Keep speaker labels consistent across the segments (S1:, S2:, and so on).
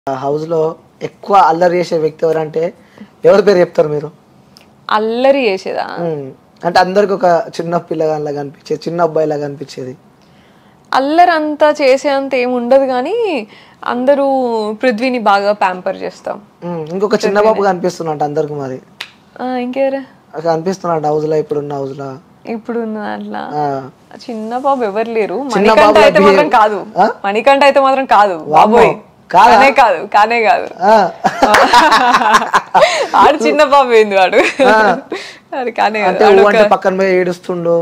S1: House లో ఎక్కువ అల్లరి చేసే వ్యక్తి ఎవరంటే ఎవరి పేరు చెప్తారు మీరు
S2: అల్లరి చేసేదా
S1: ఉమ్, అంటే అందరికి ఒక చిన్న పిల్లగానిలాగా అనిపించేది చిన్న అబ్బాయిలాగా అనిపించేది
S2: అల్లరి అంతా చేసేంత ఏమి ఉండదు కానీ అందరూ పృథ్వీని బాగా ప్యాంపర్ చేస్తాం
S1: ఉమ్, ఇంకొక చిన్న బాబు కనిపిస్తున్నట్టు అందరికి మరి
S2: ఆ, ఇంకెవరు
S1: కనిపిస్తున్నాడు హౌస్ లో ఇప్పుడున్న హౌస్ లో
S2: ఇప్పుడు ఉన్న దాంట్లో
S1: ఆ,
S2: చిన్న బాబు ఎవరు లేరు
S1: చిన్న
S2: మణికంఠ
S1: బాబులా
S2: అయితే మాత్రం
S1: behave-
S2: కాదు
S1: ఆ?
S2: మణికంఠ అయితే మాత్రం కాదు బాబోయ్
S1: కాదా?
S2: కానే కాదు కానే కాదు
S1: ఆ,
S2: ఆడు చిన్న బాబు ఏంది వాడు అది కానే
S1: అంటే ఊ అంటే పక్కన పోయి ఏడుస్తుండు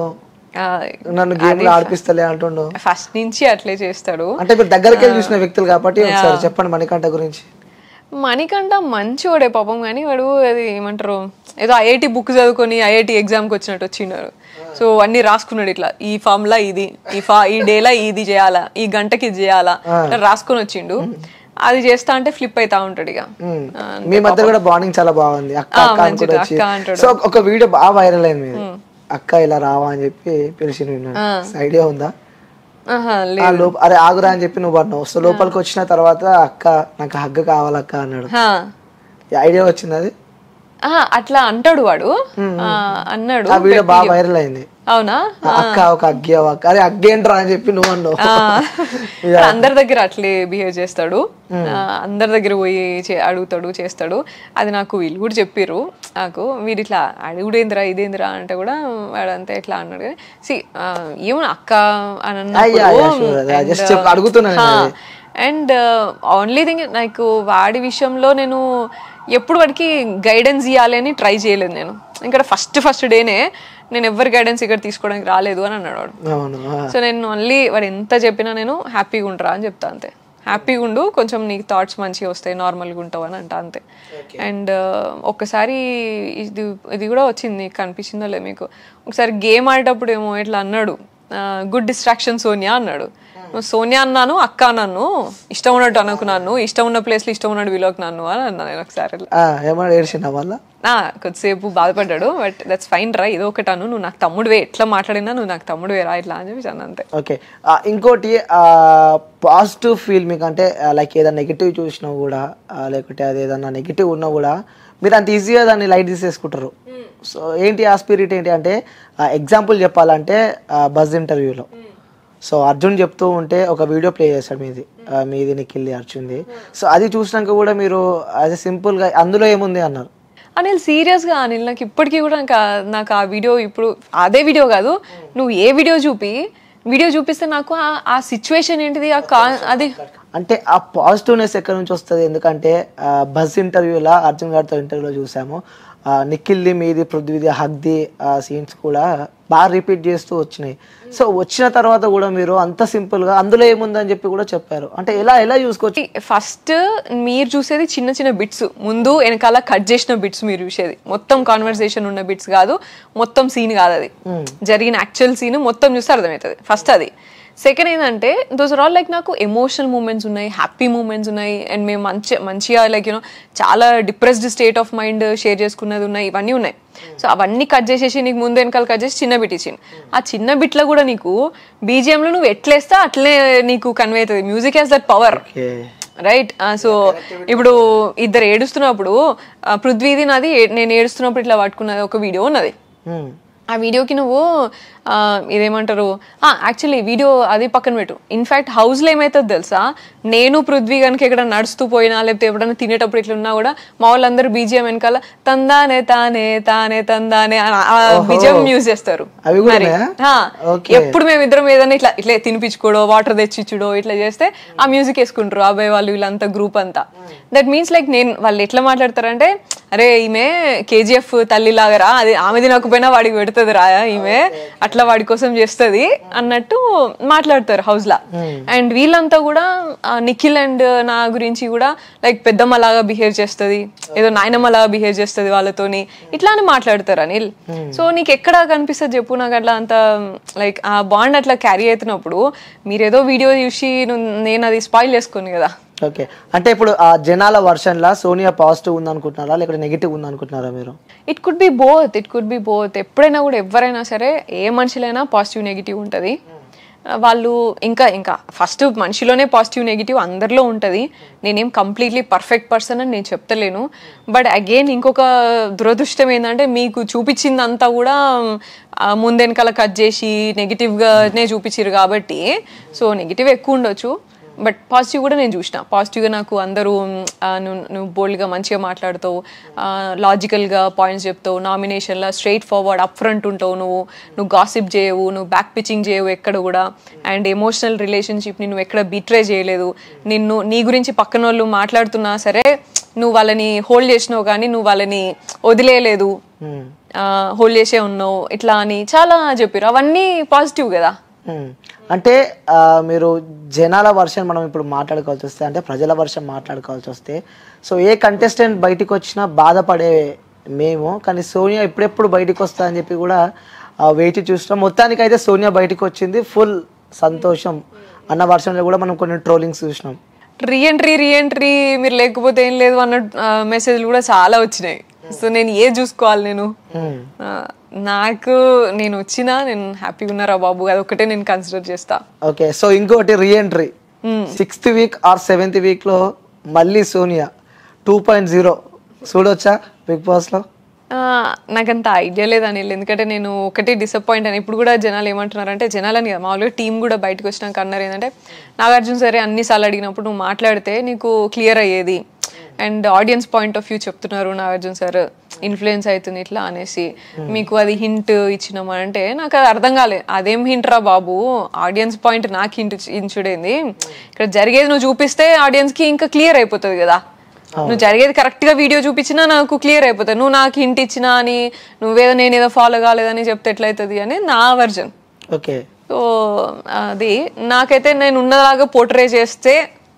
S1: నన్ను గేమ్ లో ఆడిపిస్తలే అంటుండు
S2: ఫస్ట్ నుంచి అట్లే చేస్తాడు
S1: అంటే మీరు దగ్గరికి వెళ్ళి చూసిన వ్యక్తులు కాబట్టి ఒకసారి చెప్పండి మణికంఠ గురించి
S2: మణికంఠ మంచివాడే పాపం కానీ వాడు అది ఏమంటారు ఏదో ఐఐటి బుక్ చదువుకొని ఐఐటి ఎగ్జామ్కి వచ్చినట్టు వచ్చినాడు సో అన్ని రాసుకున్నాడు ఇట్లా ఈ ఫార్ములా ఇది ఈ ఫా ఈ డేలా ఇది చేయాలా ఈ గంటకి ఇది చేయాలా ఇట్లా రాసుకొని వచ్చిండు అది చేస్తా అంటే ఫ్లిప్ అవుతా ఉంటాడు ఇక
S1: ఉమ్. మీ మధ్య కూడా బాండింగ్ చాలా బాగుంది అక్క
S2: ఆ,
S1: అక్క అని
S2: మంచిది,
S1: కూడా వచ్చి
S2: అక్క అంటాడు.
S1: సో ఒక వీడియో బాగా వైరల్ అయింది మీది అక్క ఇలా రావా అని చెప్పి పిలిచి ఐడియా ఉందా
S2: ఆహా, లే-
S1: ఆ లోప అరే ఆగురా అని చెప్పి నువ్వు అన్నావు సో లోపలికి వచ్చిన తర్వాత అక్క నాకు హగ్గ కావాలక్క అన్నాడు
S2: హా.
S1: ఐడియా వచ్చింది అది
S2: ఆహా, అట్లా అంటాడు వాడు ఆ, అన్నాడు
S1: ఆ వీడియో బాగా వైరల్ అయింది
S2: అవునా
S1: ఆ అక్క ఒక అగ్గి అవ్వ అక్క అరే అగ్గేంట్రా అని చెప్పి నువ్వు అన్నావు
S2: ఆ, అందరి దగ్గర అట్లే బిహేవ్ చేస్తాడు ఆ, అందరి దగ్గర పోయి చే- అడుగుతాడు చేస్తాడు అది నాకు వీళ్ళు కూడా చెప్పిర్రు నాకు వీడు ఇట్లా అడుగుడేందిరా ఇదేందిరా అంటే కూడా వాడు అంతా ఇట్లా అన్నాడు సి ఏమో అక్క అని
S1: అయ్యా, అయ్యా, sure. అదే, just చెప్పు, అడుగుతున్నాను నేను అది.
S2: అండ్ ఓన్లీ థింగ్ నాకు వాడి విషయంలో నేను ఎప్పుడు వాడికి గైడెన్స్ ఇవ్వాలి అని ట్రై చేయలేదు నేను ఇక్కడ ఫస్ట్ ఫస్ట్ డేనే నేను ఎవరి గైడెన్స్ ఇక్కడ తీసుకోవడానికి రాలేదు అని అన్నాడు వాడు
S1: అవును ఆ.
S2: సో నేను ఓన్లీ వాడు ఎంత చెప్పినా నేను హ్యాపీగా ఉంటారా అని చెప్తా అంతే హ్యాపీగా ఉండు కొంచెం నీకు థాట్స్ మంచిగా వస్తాయి నార్మల్గా ఉంటావు అని అంట అంతే అండ్ ఒక్కసారి ఇది ఇది కూడా వచ్చింది నీకు కనిపించిందో లేదు మీకు ఒకసారి గేమ్ ఆడేటప్పుడు ఏమో ఇట్లా అన్నాడు గుడ్ డిస్ట్రాక్షన్ సోనియా అన్నాడు సోనియా అన్నాను అక్క అన్నాను ఇష్టం ఉన్నట్టు అనుకున్నాను ఇష్టం ఉన్న ప్లేస్లో ఇష్టం ఉన్నట్టు విలోకి నన్ను అని అన్నాను నేను ఒకసారి
S1: ఆ, ఏమన్నా ఏడ్చిందా వల్ల
S2: ఆ, కొద్దిసేపు బాధపడ్డాడు బట్ దట్స్ ఫైన్ రా ఏదో ఒకటి అను నువ్వు నాకు తమ్ముడువే ఎట్లా మాట్లాడినా నువ్వు నాకు తమ్ముడువే రా ఇట్లా అని చెప్పి అన్న అంతే
S1: ఓకే ఆ, ఇంకోటి పాజిటివ్ ఫీల్ మీకు అంటే లైక్ ఏదైనా నెగిటివ్ చూసినా కూడా ఆ, లేకుంటే అది ఏదన్నా నెగిటివ్ ఉన్నా కూడా మీరు అంత ఈజీగా దాన్ని లైట్ తీసేసుకుంటారు సో ఏంటి ఆ స్పిరిట్ ఏంటి అంటే ఎగ్జాంపుల్ చెప్పాలంటే బజ్ ఇంటర్వ్యూలో సో అర్జున్ చెప్తూ ఉంటే ఒక వీడియో ప్లే చేశాడు మీది ఆ, మీది నిఖిల్ది అర్జున్ది సో అది చూసినాక కూడా మీరు అది సింపుల్గా అందులో ఏముంది అన్నారు
S2: అనిల్ సీరియస్గా అనిల్ నాకు ఇప్పటికీ కూడా నాకు ఆ- నాకు ఆ వీడియో ఇప్పుడు అదే వీడియో కాదు నువ్వు ఏ వీడియో చూపి వీడియో చూపిస్తే నాకు ఆ- ఆ సిచ్యువేషన్ ఏంటిది ఆ కా అది
S1: అంటే ఆ పాజిటివ్నెస్ ఎక్కడి నుంచి వస్తుంది ఎందుకంటే ఆ, బజ్ ఇంటర్వ్యూలో అర్జున్ గారితో ఇంటర్వ్యూలో చూసాము ఆ, నిఖిల్ది మీది పృథ్వీది హగ్ది ఆ సీన్స్ కూడా బాగా రిపీట్ చేస్తూ వచ్చినాయి సో వచ్చిన తర్వాత కూడా మీరు అంత సింపుల్ గా అందులో ఏముందని చెప్పి కూడా చెప్పారు అంటే ఎలా ఎలా చూసుకోవచ్చు
S2: ఫస్ట్ మీరు చూసేది చిన్న చిన్న బిట్స్ ముందు వెనకాల కట్ చేసిన బిట్స్ మీరు చూసేది మొత్తం కాన్వర్సేషన్ ఉన్న బిట్స్ కాదు మొత్తం సీన్ కాదు అది జరిగిన యాక్చువల్ సీన్ మొత్తం చూస్తే అర్థమవుతుంది ఫస్ట్ అది సెకండ్ ఏంటంటే దోస్ ఆర్ ఆల్ లైక్ నాకు ఎమోషనల్ మూమెంట్స్ ఉన్నాయి హ్యాపీ మూమెంట్స్ ఉన్నాయి అండ్ మేము మంచి మంచిగా లైక్ యూనో చాలా depressed state of mind share చేసుకున్నది ఉన్నాయి ఇవన్నీ ఉన్నాయి సో అవన్నీ కట్ చేసేసి నీకు ముందు వెనకాల కట్ చేసి చిన్న బిట్ ఇచ్చింది ఆ చిన్న బిట్లో కూడా నీకు BGM లో నువ్వు ఎట్లేస్తా అట్లే నీకు కన్వే అవుతుంది music has that power
S1: okay
S2: right so ఇప్పుడు ఇద్దరు ఏడుస్తున్నప్పుడు ఆ, పృథ్వీది నాది ఏ- నేను ఏడుస్తున్నప్పుడు ఇట్లా పట్టుకున్నది ఒక వీడియో ఉన్నది ఆ వీడియోకి నువ్వు ఆ, ఇదేమంటారు యాక్చువల్లీ వీడియో అది పక్కన పెట్టు ఇన్ఫాక్ట్ హౌస్లో ఏమవుతుంది తెలుసా నేను పృథ్వీ కనుక ఎక్కడ నడుస్తూ పోయినా లేకపోతే ఎప్పుడైనా తినేటప్పుడు ఇట్లా ఉన్నా కూడా మా వాళ్ళందరూ బీజిఎం వెనకాల తందానే తానే తానే తందానే అని ఆ బీజిఎం యూజ్ చేస్తారు
S1: అవి కూడా
S2: మరి.
S1: ఉన్నాయా?
S2: ఆ,
S1: Okay.
S2: ఎప్పుడు మేము ఇద్దరం ఏదైనా ఇట్లా ఇట్లా తినిపించుకోవడో వాటర్ తెచ్చిచ్చుడో ఇట్లా చేస్తే ఆ మ్యూజిక్ వేసుకుంటారు అబ్బాయి వాళ్ళు వీళ్ళంతా గ్రూప్ అంతా దట్ మీన్స్ లైక్ నేను వాళ్ళు ఎట్లా మాట్లాడతారంటే అరే ఈమె కేజీఎఫ్ తల్లి లాగరా అది ఆమె తినకపోయినా వాడికి పెడుతుంది రా ఈమె అట్లా వాడి కోసం చేస్తుంది అన్నట్టు మాట్లాడతారు హౌస్ లా అండ్ వీళ్ళంతా కూడా ఆ, నిఖిల్ అండ్ నా గురించి కూడా లైక్ పెద్దమ్మ లాగా బిహేవ్ చేస్తుంది ఏదో నాయనమ్మ లాగా బిహేవ్ చేస్తుంది వాళ్ళతోని ఇట్లా అని మాట్లాడతారు అనిల్ సో నీకు ఎక్కడ కనిపిస్తుంది చెప్పు నాకు అట్లా అంత లైక్ ఆ బాండ్ అట్లా క్యారీ అవుతున్నప్పుడు మీరేదో వీడియో చూసి నువ్వు- నేను అది స్పాయిల్ చేసుకోను కదా
S1: ఓకే అంటే ఇప్పుడు ఆ జనాల వర్షన్ లా సోనియా పాజిటివ్ ఉంది అనుకుంటున్నారా లేకపోతే నెగిటివ్ ఉంది అనుకుంటున్నారా మీరు
S2: it could be both it could be both ఎప్పుడైనా కూడా ఎవరైనా సరే ఏ మనుషులైనా పాజిటివ్ నెగిటివ్ ఉంటుంది వాళ్ళు ఇంకా ఇంకా ఫస్ట్ మనిషిలోనే పాజిటివ్ నెగిటివ్ అందరిలో ఉంటుంది నేనేం కంప్లీట్లీ పర్ఫెక్ట్ పర్సన్ అని నేను చెప్తలేను బట్ అగైన్ ఇంకొక దురదృష్టం ఏంటంటే మీకు చూపించిందంతా కూడా ఆ, ముందెనకాల కట్ చేసి నెగిటివ్గానే చూపించారు కాబట్టి సో నెగిటివ్ ఎక్కువ ఉండొచ్చు బట్ పాజిటివ్ కూడా నేను చూసిన పాజిటివ్గా నాకు అందరూ మ్, ఆ, నువ్వు నువ్వు బోల్డ్గా మంచిగా మాట్లాడుతావు లాజికల్గా పాయింట్స్ చెప్తావు నామినేషన్లో స్ట్రైట్ ఫార్వర్డ్ అప్ ఫ్రంట్ ఉంటావు నువ్వు నువ్వు గాసిప్ చేయవు నువ్వు బ్యాక్ పిచ్చింగ్ చేయవు ఎక్కడ కూడా అండ్ ఎమోషనల్ రిలేషన్షిప్ని నువ్వు ఎక్కడ బిట్రే చేయలేదు నిన్ను నీ గురించి పక్కన వాళ్ళు మాట్లాడుతున్నా సరే నువ్వు వాళ్ళని హోల్డ్ చేసినావు కానీ నువ్వు వాళ్ళని వదిలేయలేదు హోల్డ్ చేసే ఉన్నావు ఇట్లా అని చాలా చెప్పారు అవన్నీ పాజిటివ్ కదా
S1: మ్మ్. అంటే ఆ, మీరు జనాల వర్షన్ మనం ఇప్పుడు మాట్లాడుకోవాల్సి వస్తే అంటే ప్రజల వర్షం మాట్లాడుకోవాల్సి వస్తే సో ఏ కంటెస్టెంట్ బయటికి వచ్చినా బాధపడే మేము కానీ సోనియా ఎప్పుడెప్పుడు బయటికి వస్తా అని చెప్పి కూడా వెయిట్ చూస్తున్నాం మొత్తానికి అయితే సోనియా బయటికి వచ్చింది ఫుల్ సంతోషం అన్న వర్షంలో కూడా మనం కొన్ని ట్రోలింగ్స్ చూసినాం
S2: రీఎంట్రీ రీఎంట్రీ మీరు లేకపోతే ఏం లేదు అన్న మెసేజ్లు కూడా చాలా వచ్చినాయి సో నేను ఏ చూసుకోవాలి నేను
S1: మ్మ్.
S2: ఆ, నాకు నేను వచ్చినా నేను హ్యాపీగా ఉన్నారా బాబు అది ఒకటే నేను కన్సిడర్ చేస్తా
S1: ఓకే సో ఇంకోటి reentry sixth week or seventh week లో మళ్ళీ సోనియా టూ పాయింట్ జీరో చూడొచ్చా బిగ్ బాస్ లో
S2: ఆ, నాకంత ఐడియా లేదు అనిల్ ఎందుకంటే నేను ఒకటి డిసప్పాయింట్ అని ఇప్పుడు కూడా జనాలు ఏమంటున్నారంటే జనాలని కదా మామూలుగా టీం కూడా బయటకు వచ్చినాక అన్నారు ఏంటంటే నాగార్జున సరే అన్నిసార్లు అడిగినప్పుడు నువ్వు మాట్లాడితే నీకు క్లియర్ అయ్యేది and audience point of view చెప్తున్నారు నాగార్జున సార్ ఇన్ఫ్లుయెన్స్ అవుతుంది ఇట్లా అనేసి మీకు అది హింట్ ఇచ్చినామా అంటే నాకు అది అర్థం కాలే అదేం హింట్ రా బాబు ఆడియన్స్ పాయింట్ నాకు హింట్ ఇచ్చుడేంది ఇక్కడ జరిగేది నువ్వు చూపిస్తే ఆడియన్స్ కి ఇంకా క్లియర్ అయిపోతుంది కదా నువ్వు జరిగేది కరెక్ట్ గా వీడియో చూపించినా నాకు క్లియర్ అయిపోతుంది నువ్వు నాకు హింట్ ఇచ్చినా అని నువ్వేదో నేను ఏదో ఫాలో కాలేదని చెప్తే ఎట్లయితుంది అని నా వర్జన్
S1: ఓకే
S2: సో అది నాకైతే నేను ఉన్నలాగా పోర్ట్రే చేస్తే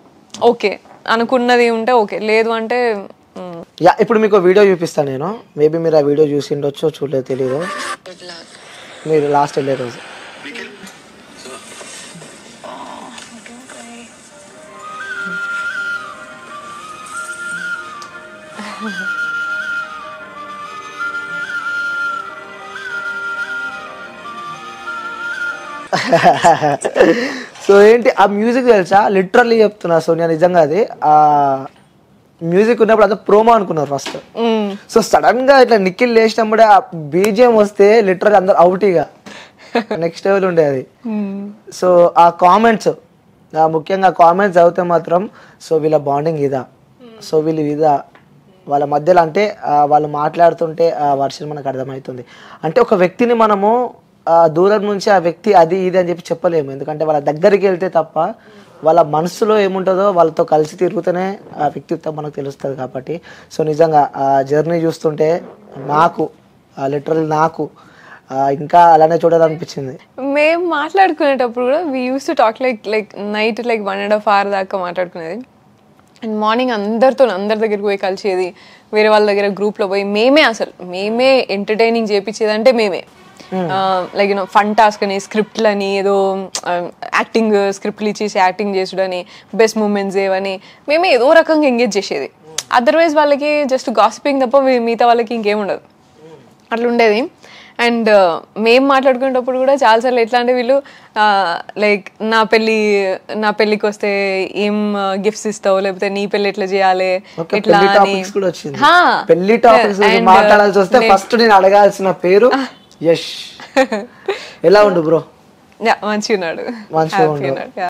S2: ఓకే అనుకున్నది ఉంటే ఓకే లేదు అంటే మ్,
S1: యా ఇప్పుడు మీకు వీడియో చూపిస్తాను నేను మేబీ మీరు ఆ వీడియో చూసి ఉండొచ్చో చూడలేదు తెలియదు మీరు లాస్ట్ వెళ్ళే రోజు సో ఏంటి ఆ మ్యూజిక్ తెలుసా లిటరల్లీ చెప్తున్నా సోనియా నిజంగా అది ఆ మ్యూజిక్ ఉన్నప్పుడు అదే ప్రోమో అనుకున్నారు ఫస్ట్
S2: మ్,
S1: సో సడన్ గా ఇట్లా నిఖిల్ లేచినప్పుడే ఆ బీజిఎం వస్తే లిటరల్ అందరు అవుట్ ఇక నెక్స్ట్ లెవెల్ ఉండే అది
S2: మ్.
S1: సో ఆ కామెంట్స్ ముఖ్యంగా కామెంట్స్ చదివితే మాత్రం సో వీళ్ళ బాండింగ్ ఇదా సో వీళ్ళు ఇదా వాళ్ళ మధ్యలో అంటే ఆ, వాళ్ళు మాట్లాడుతుంటే ఆ వర్షన్ మనకు అర్థమవుతుంది అంటే ఒక వ్యక్తిని మనము ఆ, దూరం నుంచి ఆ వ్యక్తి అది ఇది అని చెప్పి చెప్పలేము ఎందుకంటే వాళ్ళ దగ్గరికి వెళ్తే తప్ప వాళ్ళ మనసులో ఏముంటుందో వాళ్ళతో కలిసి తిరుగుతూనే ఆ వ్యక్తిత్వం మనకు తెలుస్తుంది కాబట్టి సో నిజంగా ఆ జర్నీ చూస్తుంటే నాకు లిటరల్ నాకు ఆ, ఇంకా అలానే చూడాలనిపించింది
S2: మేము మాట్లాడుకునేటప్పుడు కూడా we use to talk like like night like one and half hour దాకా మాట్లాడుకునేది అండ్ మార్నింగ్ అందరితో అందరి దగ్గరికి పోయి కలిసేది వేరే వాళ్ళ దగ్గర గ్రూప్లో పోయి మేమే అసలు మేమే ఎంటర్టైనింగ్ చేపించేది అంటే మేమే లైక్ యూనో ఫన్ టాస్క్ అని స్క్రిప్ట్లని ఏదో యాక్టింగ్ స్క్రిప్ట్లు ఇచ్చేసి యాక్టింగ్ చేసుడని బెస్ట్ మూమెంట్స్ ఏవని మేమే ఏదో రకంగా ఎంగేజ్ చేసేది అదర్వైజ్ వాళ్ళకి జస్ట్ గాసిపింగ్ తప్ప మీ- మిగతా వాళ్ళకి ఇంకేం ఉండదు అట్లా ఉండేది అండ్ మేము మాట్లాడుకునేటప్పుడు కూడా చాలాసార్లు ఎట్లా అంటే వీళ్ళు లైక్ నా పెళ్ళి నా పెళ్ళికి వస్తే ఏం గిఫ్ట్స్ ఇస్తావు లేకపోతే నీ పెళ్ళి ఎట్లా చేయాలి
S1: ఓకే
S2: ఎట్లా
S1: పెళ్లి
S2: అని
S1: టాపిక్స్ కూడా వచ్చింది
S2: హా.
S1: పెళ్లి టాపిక్స్ గురించి
S2: And,
S1: మాట్లాడాల్సి వస్తే
S2: నేను-
S1: ఫస్ట్ నేను అడగాల్సిన పేరు యష్ ఎలా ఉండు బ్రో
S2: Yeah, మంచిగా ఉన్నాడు
S1: మంచిగా
S2: Happy
S1: ఉండు
S2: ఉన్నాడు Yeah.